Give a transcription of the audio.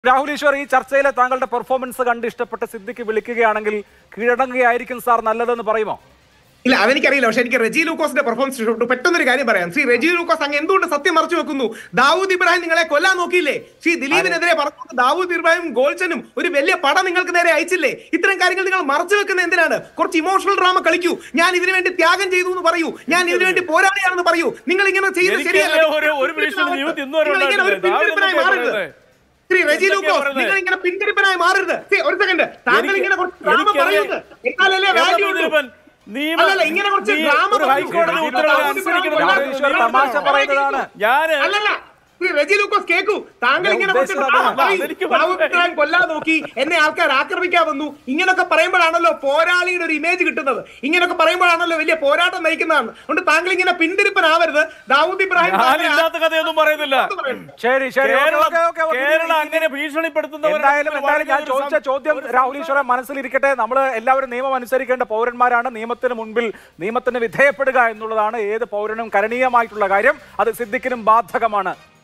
രാഹുൽ ഈശ്വർ ഈ ചർച്ചയിലെ താങ്കളുടെ പെർഫോമൻസ് കണ്ട് ഇഷ്ടപ്പെട്ട സിദ്ദിഖ് വിളിക്കുകയാണെങ്കിൽ കീഴടങ്ങുകയായിരിക്കും സാർ നല്ലതെന്ന് പറയുമോ ഇല്ല അതെനിക്കറിയില്ല പക്ഷെ എനിക്ക് റെജി ലൂക്കോസിന്റെ പെർഫോമൻസ് ഇഷ്ടപ്പെട്ടു പെട്ടെന്നൊരു കാര്യം പറയാം ശ്രീ റെജി ലൂക്കോസ് അങ്ങ് എന്തുകൊണ്ട് സത്യം മറച്ചു വെക്കുന്നു ദാവൂദ് ഇബ്രാഹിം നിങ്ങളെ കൊല്ലാൻ നോക്കിയില്ലേ ശ്രീ ദിലീപിനെതിരെ പറഞ്ഞു ദാവൂദ് ഇബ്രാഹിം ഗോൾച്ചനും ഒരു വലിയ പടം നിങ്ങൾക്ക് നേരെ അയച്ചില്ലേ ഇത്തരം കാര്യങ്ങൾ നിങ്ങൾ മറച്ചു വെക്കുന്ന എന്തിനാണ് കുറച്ച് ഇമോഷണൽ ഡ്രാമ കളിക്കൂ ഞാൻ ഇതിനു വേണ്ടി ത്യാഗം ചെയ്തു എന്ന് പറയൂ ഞാൻ ഇതിനു വേണ്ടി പോരാളിയാണെന്ന് പറയൂ നിങ്ങൾ ഇങ്ങനെ ചെയ്യുന്നത് എനിക്കല്ലേ ശരിയല്ല ഒരു- ഒരു മിനിറ്റിൽ ജീവിതം ഇന്നുവരെ നിങ്ങൾ ഇങ്ങനെ ഒരു ഉണ്ടായിട്ടില്ല. പിന്തിരിപ്പനായി ദാവൂദ് മാറരുത് പറയുന്നത്. ശ്രീ റെജി എന്തൊക്കെയാ ലൂക്കോസ് പറയുന്നത്? നിങ്ങൾ ഇങ്ങനെ പിന്തിരിപ്പനായി മാറരുത് ശ്രീ, ഒരു സെക്കൻഡ് താങ്കൾ എനിക്ക് ഇങ്ങനെ കുറച്ച് ഡ്രാമ എനിക്കറിയാം. പറയരുത് എന്നാലല്ലേ എവിടെ വാല്യൂ ഉള്ളൂ ഇതിലിപ്പൻ നിയമ- അല്ലല്ല, ഇങ്ങനെ കുറച്ച് നീ ഡ്രാമ ഒരു പറഞ്ഞു. ഹൈക്കോടതി രാഹുൽ ഉത്തരവ് ഈശ്വർ അനുസരിക്കണം രാഹുൽ എന്ന് ഈശ്വർ തമാശ പറയുന്നതാണ്. ഞാന് അല്ലല്ല ശ്രീ റെജി ലൂക്കോസ് കേക്കൂ താങ്കൾ ഞാൻ ഇങ്ങനെ കുറച്ച് ഉദ്ദേശിച്ചത് ഡ്രാമ അതല്ല. പറയും. അതെനിക്ക് ദാവൂദ് മനസ്സിലായി. ഇബ്രാഹിം കൊല്ലാൻ നോക്കി എന്നെ ആൾക്കാർ ആക്രമിക്കാൻ വന്നു ഇങ്ങനൊക്കെ പറയുമ്പോഴാണല്ലോ പോരാളിയുടെ ഒരു ഇമേജ് കിട്ടുന്നത് ഇങ്ങനൊക്കെ പറയുമ്പോഴാണല്ലോ വലിയ പോരാട്ടം നയിക്കുന്നതാണ് അതുകൊണ്ട് താങ്കൾ ഇങ്ങനെ പിന്തിരിപ്പനാവരുത് ദാവൂദ് ഇബ്രാഹിം ഞാൻ താങ്കളെ ഇല്ലാത്ത കഥയൊന്നും പറയുന്നില്ല ശരി ശരി okay, Keralam okay, okay, okay. Keralam അങ്ങനെ ഭീഷണിപ്പെടുത്തുന്നവരെ എന്തായാലും എന്തായാലും ഞാൻ ഒരു ചോദിച്ച സം- ചോദ്യം ഒരു രാഹുൽ ഈശ്വറെ മനസ്സിലിരിക്കട്ടെ നമ്മൾ എല്ലാവരും നിയമം അനുസരിക്കേണ്ട പൗരന്മാരാണ് നിയമത്തിന് മുൻപിൽ നിയമത്തിന് വിധേയപ്പെടുക എന്നുള്ളതാണ് ഏത് പൗരനും കരണീയമായിട്ടുള്ള കാര്യം അത് സിദ്ദിഖിനും ബാധകമാണ്